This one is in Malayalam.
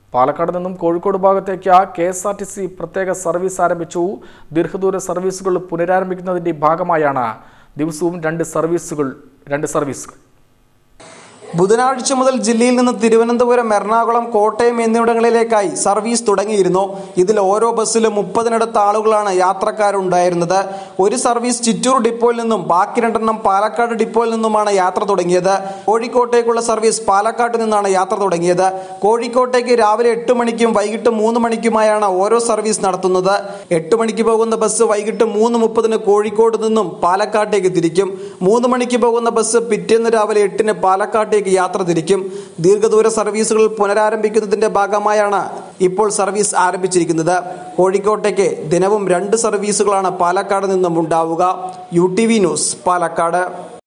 പാലക്കാട് നിന്നും കോഴിക്കോട് ഭാഗത്തേക്ക് K S R T C പ്രത്യേക സർവീസ് ആരംഭിച്ചു ദീർഘദൂര സർവീസുകൾ പുനരാരംഭിക്കുന്നതിന്റെ ഭാഗമായാണ് ദിവസവും രണ്ട് സർവീസുകൾ രണ്ട് സർവീസുകൾ ബുധനാഴ്ച മുതൽ ജില്ലയിൽ നിന്ന് തിരുവനന്തപുരം എറണാകുളം കോട്ടയം എന്നിവിടങ്ങളിലേക്കായി സർവീസ് തുടങ്ങിയിരുന്നു ഇതിൽ ഓരോ ബസ്സിലും മുപ്പതിനടുത്ത് ആളുകളാണ് യാത്രക്കാരുണ്ടായിരുന്നത് ഒരു സർവീസ് ചിറ്റൂർ ഡിപ്പോയിൽ നിന്നും ബാക്കി രണ്ടെണ്ണം പാലക്കാട് ഡിപ്പോയിൽ നിന്നുമാണ് യാത്ര തുടങ്ങിയത് കോഴിക്കോട്ടേക്കുള്ള സർവീസ് പാലക്കാട്ട് നിന്നാണ് യാത്ര തുടങ്ങിയത് കോഴിക്കോട്ടേക്ക് രാവിലെ എട്ട് മണിക്കും വൈകിട്ട് മൂന്ന് മണിക്കുമായാണ് ഓരോ സർവീസ് നടത്തുന്നത് എട്ട് മണിക്ക് പോകുന്ന ബസ് വൈകിട്ട് മൂന്ന് മുപ്പതിന് കോഴിക്കോട് നിന്നും പാലക്കാട്ടേക്ക് തിരിക്കും മൂന്ന് മണിക്ക് പോകുന്ന ബസ് പിറ്റേന്ന് രാവിലെ എട്ടിന് പാലക്കാട്ടേക്ക് യാത്ര തിരിക്കും ദീർഘദൂര സർവീസുകൾ പുനരാരംഭിക്കുന്നതിന്റെ ഭാഗമായാണ് ഇപ്പോൾ സർവീസ് ആരംഭിച്ചിരിക്കുന്നത് കോഴിക്കോട്ടേക്ക് ദിനവും രണ്ട് സർവീസുകളാണ് പാലക്കാട് നിന്നും ഉണ്ടാവുക U T V news Palakkad